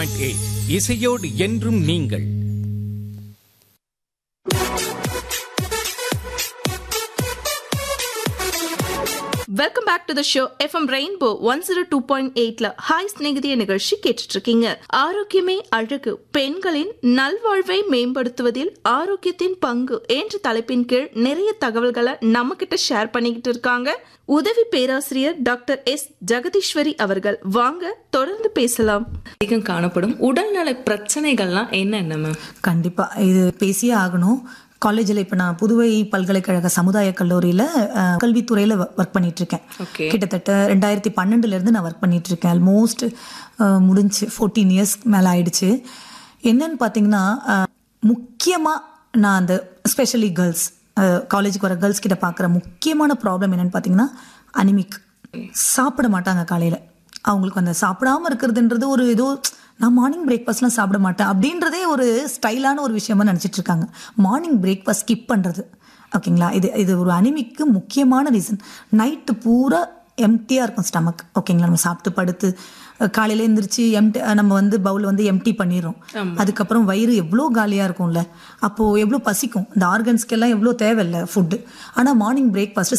Eight இசையோடு என்றும் நீங்கள் welcome back to the show FM rainbow one zero two point எயிட்ல ஹாய் ஸ்நேகிதிய நிகழ்ச்சி கேட்டுட்டு இருக்கீங்க ஆரோக்கியமே அழகு பெண்களின் நல்வாழ்வை மேம்படுத்துவதில் ஆரோக்கியத்தின் பங்கு என்ற தலைப்பின் கீழ் நிறைய தகவல்களை நம்ம கிட்ட ஷேர் பண்ணிக்கிட்டு இருக்காங்க உதவி பேராசிரியர் டாக்டர் எஸ் ஜெகதீஸ்வரி அவர்கள் வாங்க தொடர்ந்து பேசலாம் அதிகம் காணப்படும் உடல்நல பிரச்சனைகள்லாம் என்னென்ன மேம் கண்டிப்பா இது பேசியே ஆகணும் காலேஜில் இப்போ நான் புதுவை பல்கலைக்கழக சமுதாய கல்லூரியில் கல்வித்துறையில் ஒர்க் பண்ணிட்டு இருக்கேன் Okay. கிட்டத்தட்ட ரெண்டாயிரத்தி பன்னெண்டுலேருந்து நான் ஒர்க் பண்ணிட்டு இருக்கேன் ஆல்மோஸ்ட் முடிஞ்சு ஃபோர்டீன் இயர்ஸ் மேலே ஆயிடுச்சு என்னன்னு பார்த்தீங்கன்னா முக்கியமாக நான் அந்த ஸ்பெஷலி கேர்ள்ஸ் காலேஜுக்கு வர கேர்ள்ஸ் கிட்ட பார்க்குற முக்கியமான ப்ராப்ளம் என்னன்னு பார்த்தீங்கன்னா அனிமிக் சாப்பிட மாட்டாங்க காலையில் அவங்களுக்கு அந்த சாப்பிடாம இருக்கிறதுன்றது ஒரு ஏதோ நான் மார்னிங் பிரேக்ஃபாஸ்ட்லாம் சாப்பிட மாட்டேன் அப்படின்றதே ஒரு ஸ்டைலான ஒரு விஷயமா நினச்சிட்டு இருக்காங்க மார்னிங் பிரேக்ஃபாஸ்ட் ஸ்கிப் பண்ணுறது ஓகேங்களா இது இது ஒரு அனிமிக்கு முக்கியமான ரீசன் நைட்டு பூரா எம்டியாக இருக்கும் ஸ்டமக் ஓகேங்களா நம்ம சாப்பிட்டு படுத்து அஹ் காலையில எந்திரிச்சு எம்டி நம்ம வந்து பவுல் வந்து எம்டி பண்ணிடுறோம் அதுக்கப்புறம் வயிறு எவ்வளோ காலியாக இருக்கும்ல அப்போது எவ்வளோ பசிக்கும் இந்த ஆர்கன்ஸ்க்கெல்லாம் எவ்வளோ தேவையில்ல ஃபுட்டு ஆனால் மார்னிங் பிரேக்ஃபாஸ்ட்